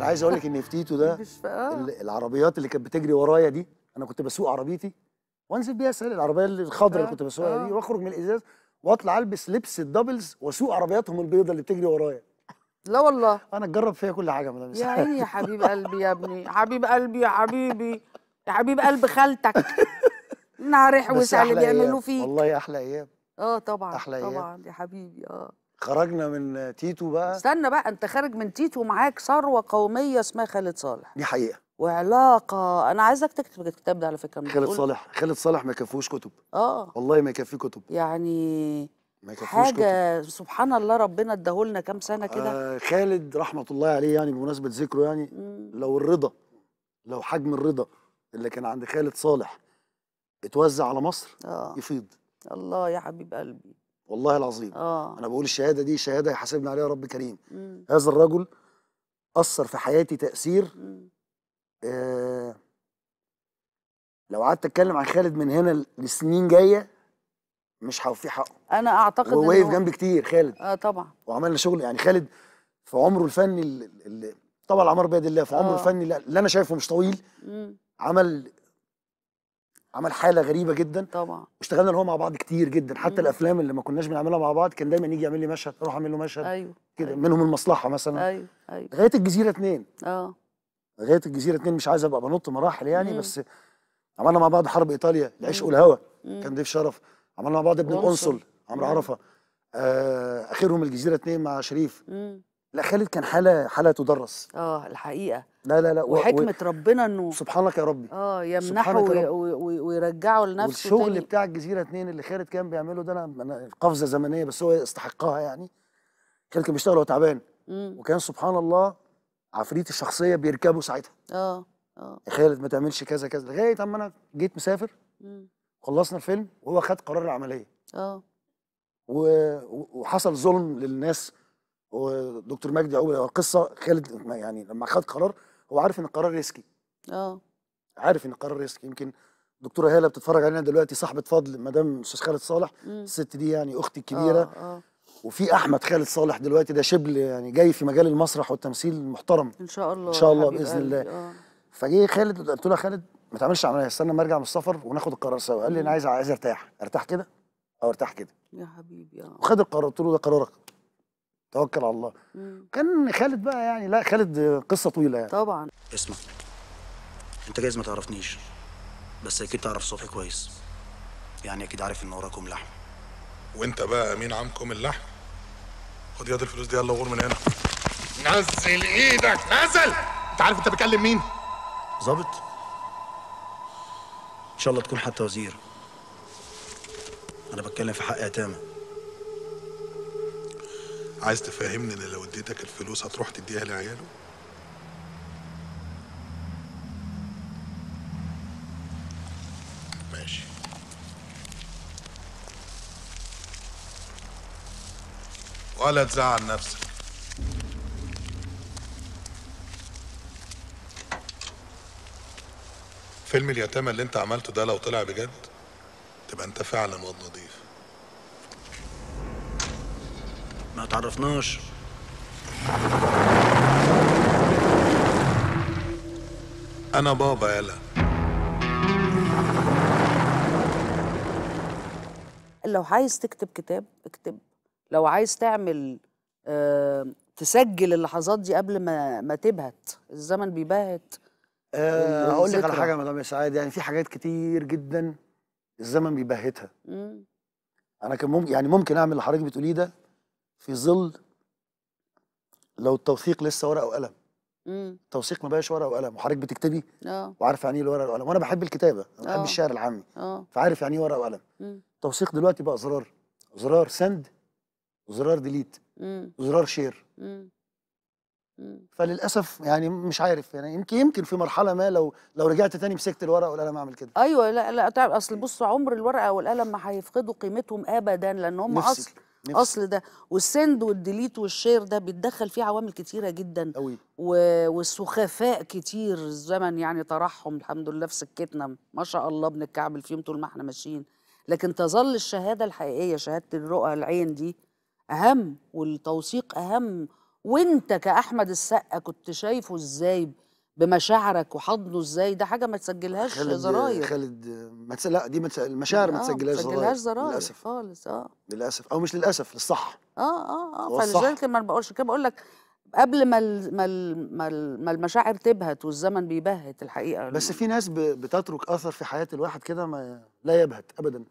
عايز اقول لك ان في تيتو ده مش ف... آه. ال- العربيات اللي كانت بتجري ورايا دي انا كنت بسوق عربيتي وانزل بيها اسال العربيه الخضراء اللي آه، كنت بسوقها دي آه. واخرج من الازاز واطلع البس لبس الدبلز واسوق عربياتهم البيضاء اللي بتجري ورايا لا والله انا اتجرب فيها كل حاجه يا مدام يا إسعاد. عيني يا حبيب قلبي يا ابني حبيب قلبي يا حبيبي يا حبيب قلب خالتك نعرح بس وسع اللي أحلى أيام. بيعملوه فيك والله احلى ايام اه طبعا أحلى أيام. طبعا يا حبيبي اه خرجنا من تيتو بقى استنى بقى انت خارج من تيتو ومعاك ثروه قوميه اسمها خالد صالح دي حقيقه وعلاقه انا عايزك تكتب الكتاب ده على فكره لما خالد تقول- صالح خالد صالح ما يكفوش كتب اه والله ما يكفيه كتب يعني ما يكفوش كتب حاجه سبحان الله ربنا اداهولنا كام سنه كده آه خالد رحمه الله عليه يعني بمناسبه ذكره يعني مم. لو الرضا لو حجم الرضا اللي كان عند خالد صالح اتوزع على مصر اه يفيض الله يا حبيب قلبي والله العظيم اه انا بقول الشهاده دي شهاده يحاسبنا عليها رب كريم مم. هذا الرجل اثر في حياتي تاثير مم. آه لو قعدت اتكلم عن خالد من هنا لسنين جايه مش هوفيه حقه انا اعتقد هو واقف إنه- جنبي كتير خالد اه طبعا وعملنا شغل يعني خالد في عمره الفني اللي اللي طبعا العمر بيد الله في عمره آه. الفني اللي اللي انا شايفه مش طويل مم. عمل عمل حاله غريبه جدا طبعا واشتغلنا هو مع بعض كتير جدا حتى مم. الافلام اللي ما كناش بنعملها مع بعض كان دايما يجي يعمل لي مشهد اروح اعمل له مشهد ايوه كده أيوة. منهم المصلحه مثلا ايوه ايوه لغايه الجزيره اتنين اه لغايه الجزيره اتنين مش عايز ابقى بنط مراحل يعني مم. بس عملنا مع بعض حرب ايطاليا العشق مم. والهوى مم. كان ضيف شرف عملنا مع بعض ابن القنصل. القنصل عمرو مم. عرفه آه اخرهم الجزيره اتنين مع شريف مم. لا خالد كان حاله حاله تدرس اه الحقيقه لا لا لا و- و- وحكمه ربنا انه سبحانك يا ربي اه يمنحه سبحانك يا وي- رب. وي- وي- ويرجعه لنفسه والشغل تاني بتاع الجزيره اتنين اللي خالد كان بيعمله ده انا انا قفزه زمنيه بس هو يستحقها يعني خالد كان بيشتغل وهو تعبان مم. وكان سبحان الله عفريت الشخصيه بيركبوا ساعتها اه اه يا خالد ما تعملش كذا كذا لغايه اما انا جيت مسافر مم. خلصنا الفيلم وهو خد قرار العمليه اه و... و- وحصل ظلم للناس ودكتور مجدي يعقوب القصه خالد يعني لما خد قرار هو عارف ان القرار ريسكي اه عارف ان القرار ريسكي يمكن دكتوره هاله بتتفرج علينا دلوقتي صاحبه فضل مدام استاذ خالد صالح مم. الست دي يعني اختي الكبيره اه اه وفي احمد خالد صالح دلوقتي ده شبل يعني جاي في مجال المسرح والتمثيل المحترم ان شاء الله إن شاء يا الله حبيب بإذن قلبي. الله. اه فجه خالد قلت له يا خالد ما تعملش عمليه استنى اما ارجع من السفر وناخد القرار سوا قال لي انا مم. عايز عايز ارتاح ارتاح كده او ارتاح كده يا حبيبي اه وخد القرار قلت له ده قرارك توكل على الله مم. كان خالد بقى يعني لا خالد قصه طويله يعني طبعا اسمع انت جايز ما تعرفنيش بس اكيد تعرف صبحي كويس يعني اكيد عارف ان وراكم لحم وانت بقى امين عمكم اللحم خد ياض الفلوس دي يلا غور من هنا نزل ايدك نزل انت عارف انت بتكلم مين ظابط ان شاء الله تكون حتى وزير انا بتكلم في حق يتامى عايز تفهمني ان لو اديتك الفلوس هتروح تديها لعياله ماشي ولا تزعل نفسك فيلم اليتامى اللي انت عملته ده لو طلع بجد تبقى انت فعلا واد نضيف ما تعرفناش انا بابا يالا لو عايز تكتب كتاب اكتب لو عايز تعمل آه تسجل اللحظات دي قبل ما ما تبهت الزمن بيبهت أه ال- هقول لك على الذكرى. حاجه يا مدام سعاد يعني في حاجات كتير جدا الزمن بيبهتها مم. انا كان ممكن يعني ممكن اعمل اللي حضرتك بتقوليه ده في ظل لو التوثيق لسه ورقه وقلم مم. التوثيق ما بقاش ورقه وقلم وحضرتك بتكتبي اه وعارف يعني ايه الورقه والقلم وانا بحب الكتابه انا بحب آه. الشعر العامي اه فعارف يعني ايه ورقه وقلم مم. التوثيق دلوقتي بقى زرار زرار سند وزرار ديليت مم. وزرار شير مم. مم. فللاسف يعني مش عارف يعني يمكن يمكن في مرحله ما لو لو رجعت تاني مسكت الورقه والقلم اعمل كده ايوه لا لا تعرف اصل بص عمر الورقه والقلم ما هيفقدوا قيمتهم ابدا لان هم نفسي- اصل نفسي. اصل ده والسند والديليت والشير ده بيتدخل فيه عوامل كتيره جدا قوي و- والسخفاء كتير الزمن يعني طرحهم الحمد لله في سكتنا ما شاء الله بنتكعبل فيهم طول ما احنا ماشيين لكن تظل الشهاده الحقيقيه شهاده الرؤى العين دي اهم والتوثيق اهم وانت كاحمد السقا كنت شايفه ازاي بمشاعرك وحضنه ازاي ده حاجه ما تسجلهاش خالد زراير خالد ما تس... لا دي ما تس... المشاعر ما آه، تسجلهاش ما زراير تسجلهاش زراير للاسف خالص اه للاسف او مش للاسف للصح اه اه هو اه الصح. فلذلك ما بقولش كده بقول لك قبل ما ال ما ال ما, ال ما المشاعر تبهت والزمن بيبهت الحقيقه بس في ناس ب... بتترك اثر في حياه الواحد كده ما لا يبهت ابدا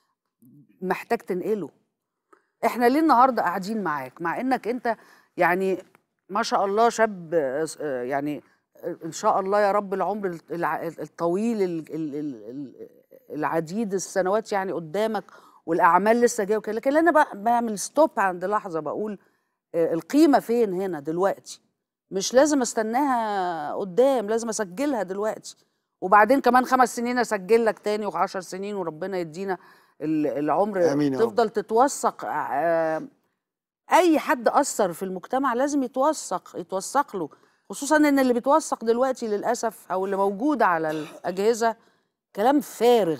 محتاج تنقله احنا ليه النهارده قاعدين معاك مع انك انت يعني ما شاء الله شاب آه، آه، يعني آه، ان شاء الله يا رب العمر الع- الطويل ال- ال- ال- ال- العديد السنوات يعني قدامك والاعمال لسه جايه وكده لكن انا بقى بعمل ستوب عند لحظه بقول آه، القيمه فين هنا دلوقتي مش لازم استناها قدام لازم اسجلها دلوقتي وبعدين كمان خمس سنين اسجل لك تاني وعشر سنين وربنا يدينا ال- العمر آمين يا رب. تفضل تتوثق آه، اي حد اثر في المجتمع لازم يتوثق يتوثق له خصوصا ان اللي بيتوثق دلوقتي للاسف او اللي موجود على الاجهزه كلام فارغ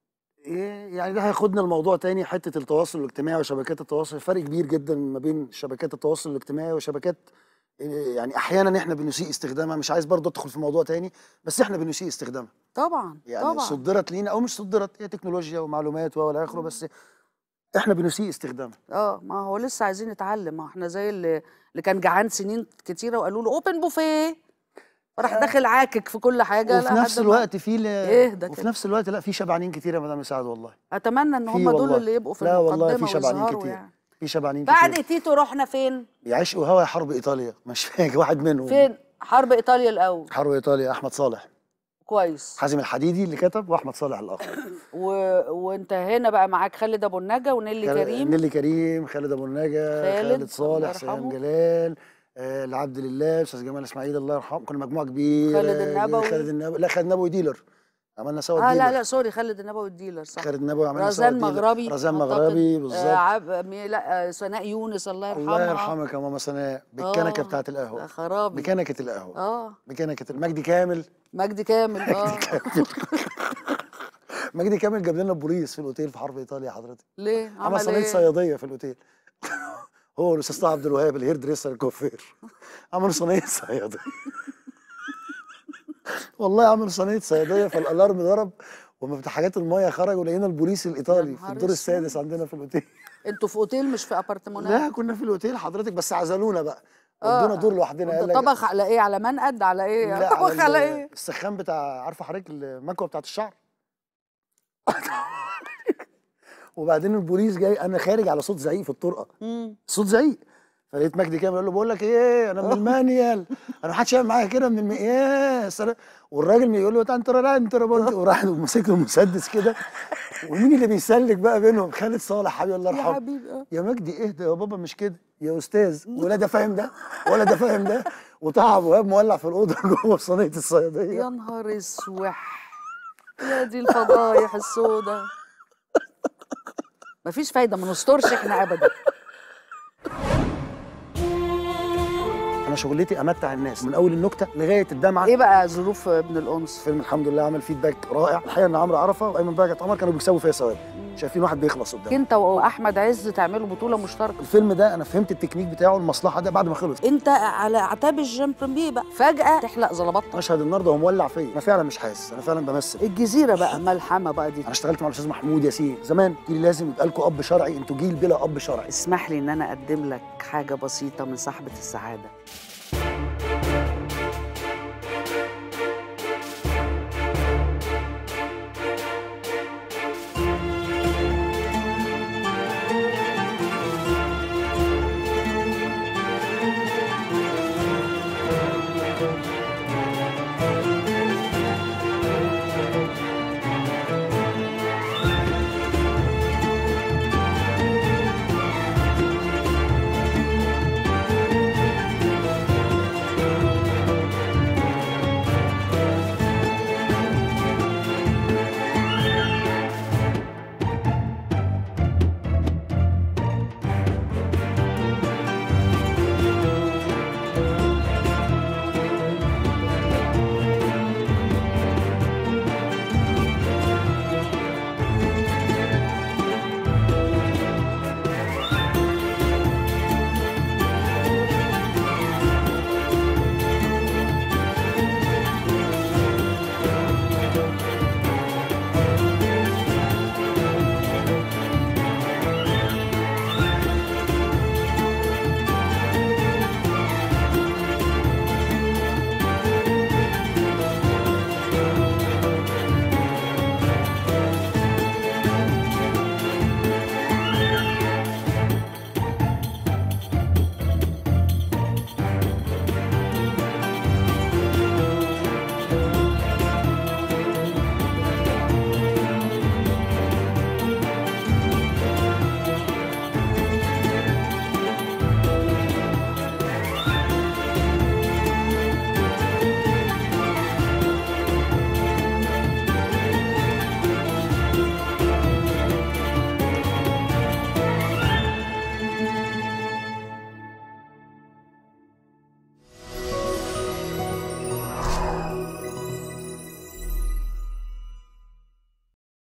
إيه يعني ده هياخدنا لموضوع تاني حته التواصل الاجتماعي وشبكات التواصل فرق كبير جدا ما بين شبكات التواصل الاجتماعي وشبكات إيه، يعني احيانا احنا بنسيء استخدامها مش عايز برضه ادخل في موضوع تاني بس احنا بنسيء استخدامها طبعا يعني طبعا صدرت لينا او مش صدرت هي تكنولوجيا ومعلومات والى اخره بس احنا بنسيء استخدامها اه ما هو لسه عايزين نتعلم ما احنا زي اللي, اللي كان جعان سنين كتيره وقالوا له اوبن بوفيه فراح داخل عاكك في كل حاجه وفي لا نفس حد ما- الوقت في ل... اهدى وفي كده. نفس الوقت لا في شبعانين كتير يا مدام سعد والله اتمنى ان في هم دول والله. اللي يبقوا في لا والله المقدمه في شبعانين ويظهروا كتير يعني في شبعانين بعد كتير تيتو رحنا فين يعيشوا هوا حرب ايطاليا مش فاكر واحد منهم فين حرب ايطاليا الاول حرب ايطاليا احمد صالح كويس حازم الحديدي اللي كتب واحمد صالح الاخر و... وانت هنا بقى معاك خالد ابو النجا ونيلي خال- كريم نيلي كريم خالد ابو النجا خالد، خالد الله صالح سلام يرحمه. جلال آه العبد لله استاذ جمال اسماعيل الله يرحمه كنا مجموعه كبيره خالد النبوي. خالد النبوي لا خالد النبوي ديلر عملنا سوا اه لا ديلر. لا سوري خالد النبوي الديلر صح خالد النبوي عملنا سوا رزان ديلر. مغربي رزان أعتقد. مغربي آه بالظبط عب... مي... لا آه سناء يونس الله يرحمها الله يرحمك يا ماما سناء بالكنكه آه، بتاعت يا القهوه خرابي بكنكه القهوه اه بكنكه مجدي كامل مجدي كامل اه مجدي كامل جاب لنا بوليس في الاوتيل في حرب ايطاليا حضرتك ليه عمل عمل صينيه ايه صياديه في الاوتيل هو الاستاذ طه عبد الوهاب الهير دريسر الكوفير عملوا صينيه صياديه والله عملوا صينيه صياديه فالالارم ضرب ومفتاحات المايه خرجوا لقينا البوليس الايطالي في نهار الدور اسود. السادس عندنا في الاوتيل انتوا في اوتيل مش في ابارتمونات لا كنا في الاوتيل حضرتك بس عزلونا بقى آه. ودونا دور لوحدنا انت قال لك طبخ على ايه على منقد على ايه لا طبخ على ال- ايه السخان بتاع عارفه حضرتك المكوه بتاعت الشعر وبعدين البوليس جاي انا خارج على صوت زعيق في الطرقه مم. صوت زعيق فلقيت مجدي كامل قال له بقول لك ايه انا من المانيال انا محدش يعمل معايا كده من المقياس أنا- والراجل يقول له انت لا انت بنت وراح ماسك له مسدس كده ومين اللي بيسلك بقى بينهم خالد صالح حبيبي الله يا يرحمه حبيبي اه يا مجدي اهدى يا بابا مش كده يا استاذ ولا ده فاهم ده ولا ده فاهم ده وطه ابو وهاب مولع في الاوضه جوه في صينيه الصياديه يا نهار اسوح يا دي الفضايح السوداء مفيش فايده ما نسترش احنا ابدا انا شغلتي امتع الناس من اول النكته لغايه الدمعه ايه بقى ظروف ابن الانس فيلم الحمد لله عمل فيدباك رائع الحقيقه ان عمرو عرفه وايمن بهجت عمر كانوا بيكسبوا فيها ثواب شايفين واحد بيخلص قدام انت واحمد عز تعملوا بطوله مشتركه الفيلم ده انا فهمت التكنيك بتاعه المصلحه ده بعد ما خلص انت على اعتاب الجيم بريميه بقى فجاه تحلق زلبطه مشهد النهارده هو مولع فيا انا فعلا مش حاسس انا فعلا بمثل الجزيره بقى ملحمه بقى دي انا اشتغلت مع الاستاذ محمود ياسين زمان قلت لي لازم يبقى لكم اب شرعي انتوا جيل بلا اب شرعي اسمح لي ان انا اقدم لك حاجه بسيطه من صاحبه السعاده